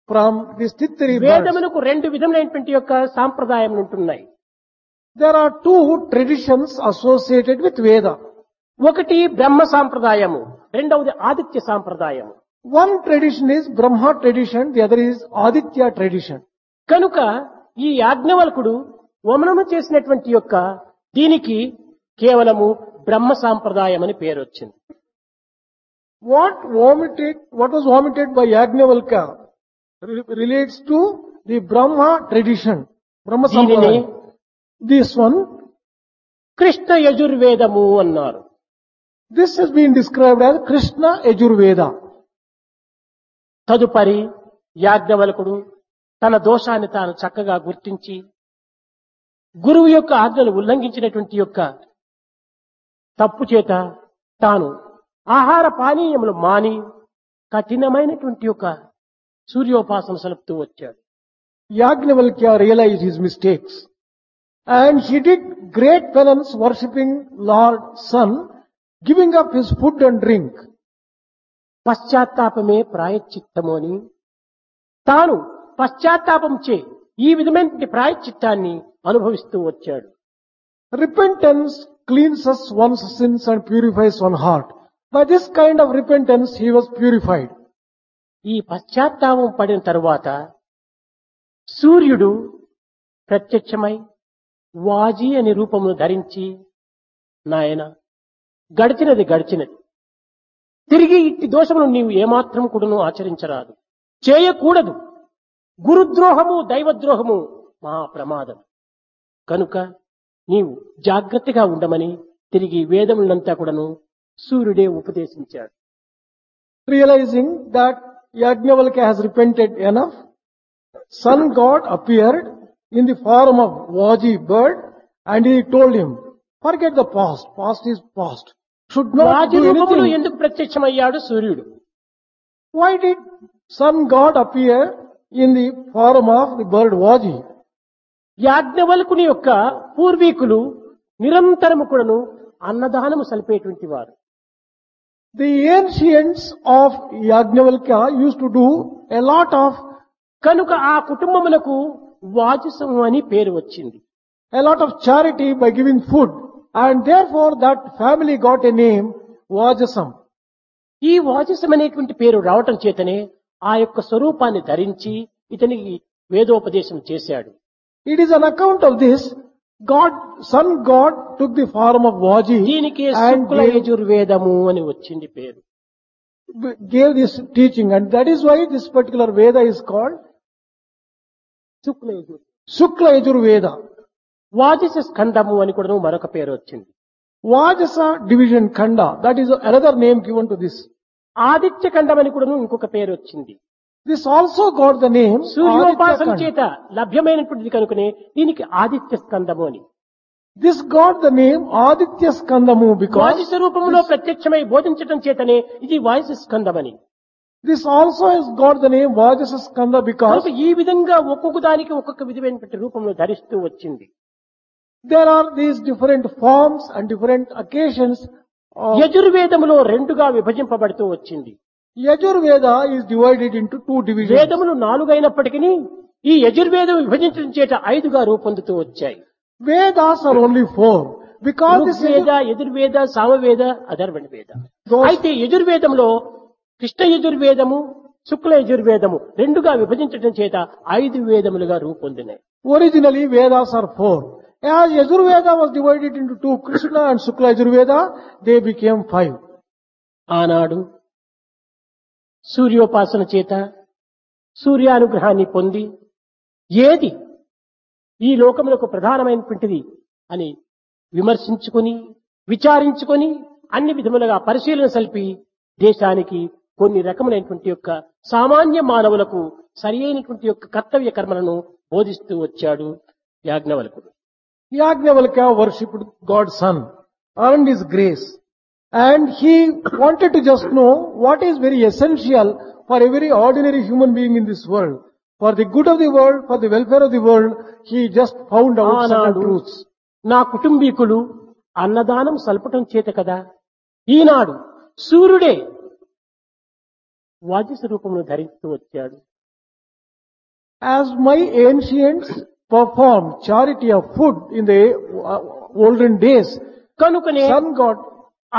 from these Tittiri birds. వేదములకు రెండు విధములైనటువంటి యొక్క సాంప్రదాయం ఉంటున్నాయి There are two traditions associated with Veda. ఒకటి బ్రహ్మ సాంప్రదాయము రెండవది Aditya సాంప్రదాయము One tradition is Brahma tradition, the other is Aditya tradition. కనుక ఈ యాజ్ఞవల్కుడు వమనము చేసినటువంటి యొక్క దీనికి కేవలము బ్రహ్మ సాంప్రదాయం అని పేరు వచ్చింది What vomited, what was vomited by Yajnavalkya re- relates to the Brahma tradition, Brahma దీనిని Sampradaya. This one, కృష్ణ యజుర్వేదము అన్నారు this has been described as Krishna Yajurveda. తదుపరి యాజ్ఞవల్కుడు తన దోషాన్ని తాను చక్కగా గుర్తించి గురువు యొక్క ఆజ్ఞను ఉల్లంఘించినటువంటి యొక్క తప్పు చేత తాను ఆహార పానీయములు మాని కఠినమైనటువంటి యొక్క సూర్యోపాసన సలుపుతూ వచ్చాడు Yajnavalkya realized his mistakes and he did great penance worshipping Lord Sun, giving up his food and drink. పశ్చాత్తాపమే ప్రాయశ్చిత్తము అని తాను పశ్చాత్తాపం చే ఈ విధమైన ప్రాయశ్చిత్తాన్ని అనుభవిస్తూ వచ్చాడు Repentance cleanses one's sins and purifies one's heart. By this kind of repentance he was purified. ఈ పశ్చాత్తాపం పడిన తరువాత సూర్యుడు ప్రత్యక్షమై వాజీ అనే రూపమును ధరించి నాయన గడిచినది గడిచినది తిరిగి ఇట్టి దోషమును నీవు ఏమాత్రం కూడాను ఆచరించరాదు చేయకూడదు గురుద్రోహము దైవద్రోహము మహా ప్రమాదం కనుక నీవు జాగ్రత్తగా ఉండమని తిరిగి వేదములంతా కూడాను సూర్యుడే ఉపదేశించాడు Realizing that Yajnavalkya has repented enough, sun god appeared in the form of Vaji bird and he told him, forget the past, past is past. Should not వాజి do రూపములో anything. ఎందుకు ప్రత్యక్షమయ్యాడు సూర్యుడు Why did sun god appear in the form of the bird Vaji? యాజ్ఞవల్కుని యొక్క పూర్వీకులు నిరంతరము కూడాను అన్నదానము సలిపేటువంటి వారు The ancients of Yajnavalkya used to do a lot of కనుక ఆ కుటుంబమునకు వాజసము అని పేరు వచ్చింది a lot of charity by giving food and therefore that family got a name Vajasam. ఈ వాజసం అనేటువంటి పేరు రావటం చేతనే ఆ యొక్క స్వరూపాన్ని ధరించి ఇతనికి వేదోపదేశం చేశాడు It is on account of this God, sun God took the form of Vaji దీనికి and శుక్ల gave, యజుర్వేదము అని వచ్చింది పేరు gave this teaching and that is why this particular Veda is called Shukla Yajur Shukla Yajur Veda. వాజస స్కందము అని కూడా మరొక పేరు వచ్చింది Vajasa division Khanda, that is another name given to this. Aditya ఖండం అని కూడా ఇంకొక పేరు వచ్చింది This also got the name సూర్యోపాసన Aditya చేత లభ్యమైనటువంటిది కనుకనే దీనికి ఆదిత్య స్కందము అని This got the name Aditya Skandamu వాజి because స్వరూపంలో ప్రత్యక్షమై బోధించటం చేతనే ఇది వాయసు స్కందమని this also has got the name Vajasa Skanda because కనుక ఈ విధంగా ఒక్కొక్క దానికి ఒక్కొక్క విధమైనటువంటి రూపంలో ధరిస్తూ వచ్చింది there are these different forms and different occasions of యజుర్వేదములో రెండుగా విభజింపబడుతూ వచ్చింది Yajur Veda is divided into two divisions. వేదములు నాలుగైనప్పటికీ ఈ యజుర్వేదం విభజించడం చేత ఐదుగా రూపొందుతూ వచ్చాయి Vedas are only four because this Rigveda is Yajurveda Samaveda అధర్వణ వేద Those- అయితే యజుర్వేదంలో కృష్ణ యజుర్వేదము శుక్ల యజుర్వేదము రెండుగా విభజించడం చేత ఐదు వేదములుగా రూపొందినాయి originally Vedas are four. As Yajur Veda was divided into two, Krishna and Shukla Yajur Veda, they became five. ఆనాడు సూర్యోపాసన చేత సూర్యానుగ్రహాన్ని పొంది ఏది ఈ లోకములకు ప్రధానమైనటువంటిది అని విమర్శించుకొని విచారించుకొని అన్ని విధములుగా పరిశీలన సల్పి దేశానికి కొన్ని రకములైనటువంటి యొక్క సామాన్య మానవులకు సరి అయినటువంటి యొక్క కర్తవ్య కర్మలను బోధిస్తూ వచ్చాడు యాజ్ఞవల్కుడు Yajnavalkya worshipped God's son, earned his grace, and he wanted to just know what is very essential for every ordinary human being in this world. For the good of the world, for the welfare of the world, he just found out certain ఆనాడు truths. నా కుటుంబీకులు అన్నదానం సల్పటం చేత కదా ఈనాడు సూర్యుడే వాజస రూపంలో ధరిస్తూ వచ్చాడు As my ancients performed charity of food in the uh, olden days, కనుకనే sun god